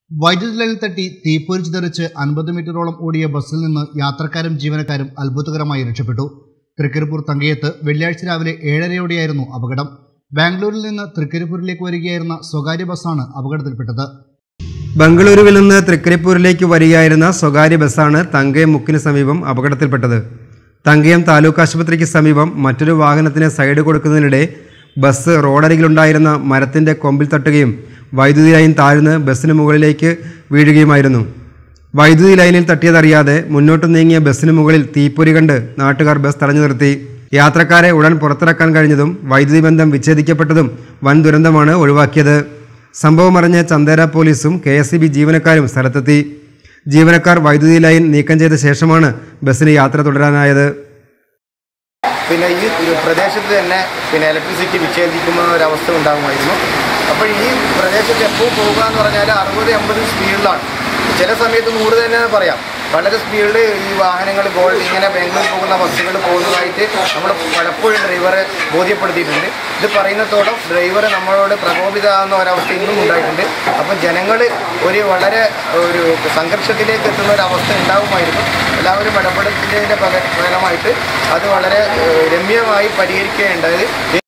വൈദ്യുതി ലൈനിൽ തട്ടി തീപ്പൊരിച്ച് തെറിച്ച് അൻപത് മീറ്ററോളം ഓടിയ ബസ്സിൽ നിന്ന് യാത്രക്കാരും ജീവനക്കാരും അത്ഭുതകരമായി രക്ഷപ്പെട്ടു തൃക്കരിപ്പൂർ തങ്കയത്ത് വെള്ളിയാഴ്ച രാവിലെ ഏഴരയോടെയായിരുന്നു അപകടം ബാംഗ്ലൂരിൽ നിന്ന് തൃക്കരിപ്പൂരിലേക്ക് വരികയായിരുന്ന സ്വകാര്യ ബസ്സാണ് അപകടത്തിൽപ്പെട്ടത് ബംഗളൂരുവിൽ നിന്ന് തൃക്കരിപ്പൂരിലേക്ക് വരികയായിരുന്ന സ്വകാര്യ ബസ്സാണ് തങ്കയം മുക്കിന് സമീപം അപകടത്തിൽപ്പെട്ടത് തങ്കയം താലൂക്ക് ആശുപത്രിക്ക് സമീപം മറ്റൊരു വാഹനത്തിന് സൈഡ് കൊടുക്കുന്നതിനിടെ ബസ് റോഡരികിലുണ്ടായിരുന്ന മരത്തിൻ്റെ കൊമ്പിൽ തട്ടുകയും വൈദ്യുതി ലൈൻ താഴ്ന്ന് ബസ്സിന് മുകളിലേക്ക് വീഴുകയുമായിരുന്നു വൈദ്യുതി ലൈനിൽ തട്ടിയതറിയാതെ മുന്നോട്ട് നീങ്ങിയ ബസ്സിന് മുകളിൽ തീപ്പൊരി കണ്ട് നാട്ടുകാർ ബസ് തടഞ്ഞു നിർത്തി യാത്രക്കാരെ ഉടൻ പുറത്തിറക്കാൻ കഴിഞ്ഞതും വൈദ്യുതി ബന്ധം വിച്ഛേദിക്കപ്പെട്ടതും വൻ ദുരന്തമാണ് ഒഴിവാക്കിയത് സംഭവം അറിഞ്ഞ ചന്ദേര പോലീസും കെ എസ് ജീവനക്കാരും സ്ഥലത്തെത്തി ജീവനക്കാർ വൈദ്യുതി ലൈൻ നീക്കം ചെയ്ത ശേഷമാണ് ബസ്സിന് യാത്ര തുടരാനായത് പിന്നെ ഈ ഒരു പ്രദേശത്ത് തന്നെ പിന്നെ ഇലക്ട്രിസിറ്റി വിച്ഛേദിക്കുന്ന ഒരവസ്ഥ ഉണ്ടാകുമായിരുന്നു അപ്പോൾ ഈ പ്രദേശത്ത് എപ്പോൾ പോകുക എന്ന് പറഞ്ഞാൽ അറുപത് എൺപത് സ്പീഡിലാണ് ചില സമയത്ത് നൂറ് തന്നെ പറയാം വളരെ സ്പീഡിൽ ഈ വാഹനങ്ങൾ ഗോൾഡ് ഇങ്ങനെ ബാംഗ്ലൂർ പോകുന്ന ബസ്സുകൾ പോകുന്നതായിട്ട് നമ്മൾ പലപ്പോഴും ഡ്രൈവറെ ബോധ്യപ്പെടുത്തിയിട്ടുണ്ട് ഇത് പറയുന്നതോടെ ഡ്രൈവർ നമ്മളോട് പ്രകോപിതമാകുന്ന ഒരവസ്ഥ ഇന്നും ഉണ്ടായിട്ടുണ്ട് അപ്പം ജനങ്ങൾ ഒരു വളരെ ഒരു സംഘർഷത്തിലേക്ക് എത്തുന്ന ഒരു അവസ്ഥ ഉണ്ടാകുമായിരുന്നു എല്ലാവരും ഇടപെടുന്നതിൻ്റെ ഫല- ഫലമായിട്ട് അത് വളരെ ഏഹ്, രമ്യമായി പരിഹരിക്കുകയുണ്ടായത്